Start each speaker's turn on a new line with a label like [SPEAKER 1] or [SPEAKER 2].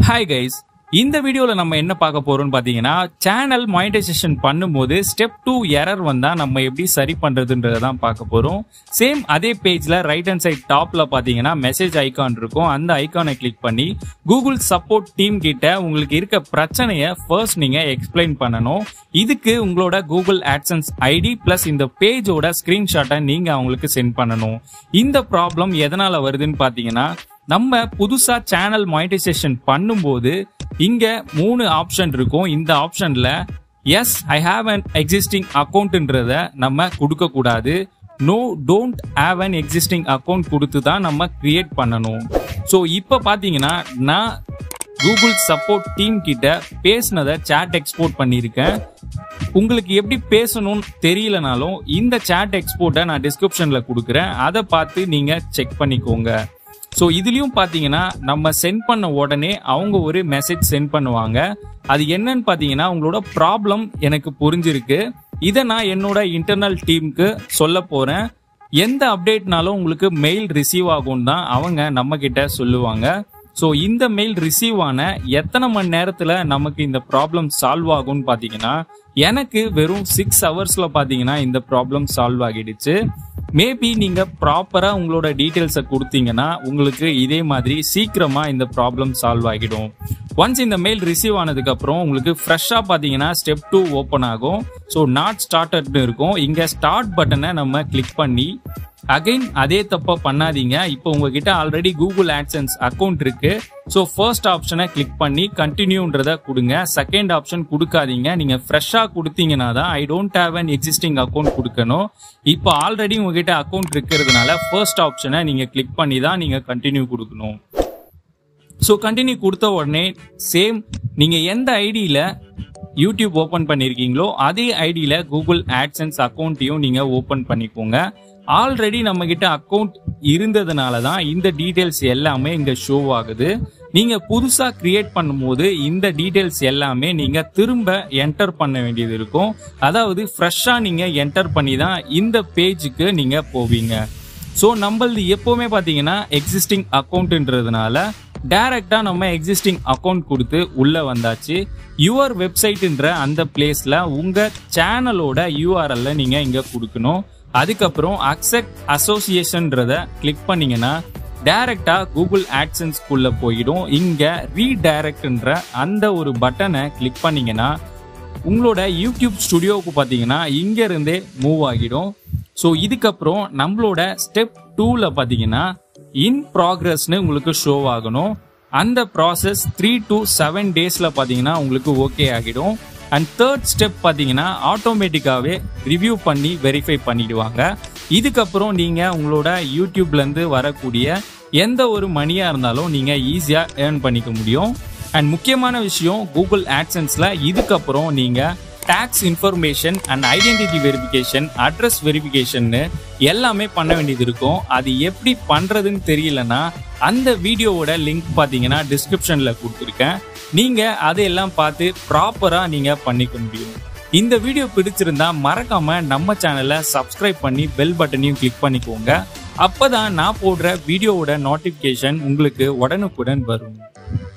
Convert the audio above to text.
[SPEAKER 1] hi guys இந்த வீடியோல நம்ம என்ன பார்க்க போறோம்னு பாத்தீங்கன்னா சேனல் மானிட்டைசேஷன் பண்ணும்போது ஸ்டெப் டூ எரர் வந்தா நம்ம எப்படி சரி பண்றதுன்றத தான் பார்க்க போறோம் சேம் அதே பேஜ்ல ரைட் ஹேண்ட் சைட் டாப்ல பாத்தீங்கன்னா மெசேஜ் ஐகான் இருக்கும் அந்த ஐகானை கிளிக் பண்ணி கூகுள் சப்போர்ட் டீம் கிட்ட உங்களுக்கு இருக்க பிரச்சனைய ஃபர்ஸ்ட் நீங்க எக்ஸ்பிளைன் பண்ணணும் இதுக்கு உங்களோட கூகுள் ஆட்சன்ஸ் ஐடி பிளஸ் இந்த பேஜோட ஸ்கிரீன்ஷாட்டை நீங்க அவங்களுக்கு சென்ட் பண்ணணும் இந்த ப்ராப்ளம் எதனால வருதுன்னு பாத்தீங்கன்னா நம்ம புதுசா சேனல் மானிட்டைசேஷன் பண்ணும்போது இங்க மூணு ஆப்ஷன் இருக்கும் இந்த ஆப்ஷன்ல yes I have an existing அக்கௌண்ட்ன்றத நம்ம கொடுக்க கூடாது no don't have an existing account கொடுத்து தான் நம்ம கிரியேட் பண்ணணும் ஸோ இப்போ பார்த்தீங்கன்னா நான் கூகுள் சப்போர்ட் டீம் கிட்ட பேசினதை சேட் எக்ஸ்போர்ட் பண்ணியிருக்கேன் உங்களுக்கு எப்படி பேசணும்னு தெரியலனாலும் இந்த சேட் எக்ஸ்போர்ட்டை நான் டிஸ்கிரிப்ஷனில் கொடுக்குறேன் அதை பார்த்து நீங்கள் செக் பண்ணிக்கோங்க ஸோ இதுலயும் பார்த்தீங்கன்னா நம்ம சென்ட் பண்ண உடனே அவங்க ஒரு மெசேஜ் சென்ட் பண்ணுவாங்க அது என்னன்னு பார்த்தீங்கன்னா உங்களோட ப்ராப்ளம் எனக்கு புரிஞ்சிருக்கு இதை நான் என்னோட இன்டர்னல் டீமுக்கு சொல்ல போறேன் எந்த அப்டேட்னாலும் உங்களுக்கு மெயில் ரிசீவ் ஆகும் தான் அவங்க நம்ம கிட்ட சொல்லுவாங்க ஸோ இந்த மெயில் ரிசீவ் ஆன எத்தனை மணி நேரத்தில் நமக்கு இந்த ப்ராப்ளம் சால்வ் ஆகும்னு பார்த்தீங்கன்னா எனக்கு வெறும் சிக்ஸ் ஹவர்ஸில் பார்த்தீங்கன்னா இந்த ப்ராப்ளம் சால்வ் ஆகிடுச்சு மேபி நீங்க ப்ராப்பரா உங்களோட டீட்டெயில்ஸை கொடுத்தீங்கன்னா உங்களுக்கு இதே மாதிரி சீக்கிரமா இந்த ப்ராப்ளம் சால்வ் ஆகிடும் ஒன்ஸ் இந்த மெயில் ரிசீவ் ஆனதுக்கு அப்புறம் உங்களுக்கு ஃப்ரெஷ்ஷா பாத்தீங்கன்னா ஸ்டெப் டூ ஓப்பன் ஆகும் ஸோ நாட் ஸ்டார்டட்னு இருக்கும் இங்க ஸ்டார்ட் பட்டனை நம்ம கிளிக் பண்ணி அகைன் அதே தப்ப பண்ணாதீங்க இப்போ உங்ககிட்ட ஆல்ரெடி கூகுள் ஆட்சன்ஸ் அக்கௌண்ட் இருக்கு ஸோ ஃபர்ஸ்ட் ஆப்ஷனை கிளிக் பண்ணி கண்டினியூன்றத கொடுங்க செகண்ட் ஆப்ஷன் கொடுக்காதீங்க நீங்க ஃப்ரெஷ்ஷா கொடுத்தீங்கன்னா தான் I don't have an existing account கொடுக்கணும் இப்போ ஆல்ரெடி உங்ககிட்ட அக்கௌண்ட் இருக்கிறதுனால ஃபர்ஸ்ட் ஆப்ஷனை நீங்க கிளிக் பண்ணி தான் நீங்க கண்டினியூ கொடுக்கணும் ஸோ கண்டினியூ கொடுத்த உடனே சேம் நீங்க எந்த ஐடியில யூடியூப் ஓபன் பண்ணிருக்கீங்களோ அதே ஐடியில கூகுள் ஆட்சன்ஸ் அக்கௌண்ட்டையும் நீங்க ஓபன் பண்ணிக்கோங்க ஆல்ரெடி நம்ம கிட்ட அக்கௌண்ட் இருந்ததுனால தான் இந்த டீடைல்ஸ் எல்லாமே இங்க ஷோ ஆகுது நீங்க புதுசா கிரியேட் பண்ணும்போது இந்த டீடைல்ஸ் எல்லாமே நீங்க திரும்ப என்டர் பண்ண வேண்டியது இருக்கும் அதாவது ஃப்ரெஷ்ஷா நீங்க என்டர் பண்ணி தான் இந்த பேஜுக்கு நீங்க போவீங்க ஸோ நம்மளது எப்பவுமே பார்த்தீங்கன்னா எக்ஸிஸ்டிங் அக்கௌண்ட்ன்றதுனால டைரக்டா நம்ம எக்ஸிஸ்டிங் அக்கௌண்ட் கொடுத்து உள்ள வந்தாச்சு யுவர் வெப்சைட்ன்ற அந்த பிளேஸ்ல உங்க சேனலோட யூஆர்எல்ல நீங்க இங்க கொடுக்கணும் அதுக்கப்புறம் அக்செப்ட் அசோசியேஷன்றத கிளிக் பண்ணீங்கன்னா டைரக்டா கூகுள் ஆட்சன்ஸ்குள்ள போயிடும் இங்க ரீடைரக்ட்ன்ற அந்த ஒரு பட்டனை கிளிக் பண்ணீங்கன்னா உங்களோட யூடியூப் ஸ்டுடியோவுக்கு பார்த்தீங்கன்னா இங்க இருந்தே மூவ் ஆகிடும் ஸோ இதுக்கப்புறம் நம்மளோட ஸ்டெப் டூவில் பார்த்தீங்கன்னா இன் ப்ராக்ரஸ்னு உங்களுக்கு ஷோ ஆகணும் அந்த ப்ராசஸ் த்ரீ டு செவன் டேஸில் பார்த்தீங்கன்னா உங்களுக்கு ஓகே ஆகிடும் அண்ட் தேர்ட் ஸ்டெப் பார்த்தீங்கன்னா ஆட்டோமேட்டிக்காகவே ரிவ்யூ பண்ணி வெரிஃபை பண்ணிடுவாங்க இதுக்கப்புறம் நீங்கள் உங்களோட யூடியூப்லேருந்து வரக்கூடிய எந்த ஒரு மணியாக இருந்தாலும் நீங்கள் ஈஸியாக ஏர்ன் பண்ணிக்க முடியும் அண்ட் முக்கியமான விஷயம் கூகுள் ஆட்சன்ஸில் இதுக்கப்புறம் நீங்கள் tax information and identity verification address வெரிஃபிகேஷன்னு எல்லாமே பண்ண வேண்டியது இருக்கும் அது எப்படி பண்ணுறதுன்னு தெரியலனா அந்த வீடியோவோட லிங்க் பார்த்தீங்கன்னா டிஸ்கிரிப்ஷனில் கொடுத்துருக்கேன் நீங்கள் அதையெல்லாம் பார்த்து ப்ராப்பராக நீங்கள் பண்ணிக்க முடியும் இந்த வீடியோ பிடிச்சிருந்தா மறக்காம நம்ம சேனலை சப்ஸ்கிரைப் பண்ணி பெல் பட்டனையும் கிளிக் பண்ணிக்கோங்க அப்பதான் நான் போடுற வீடியோவோட நோட்டிஃபிகேஷன் உங்களுக்கு உடனுக்குடன் வரும்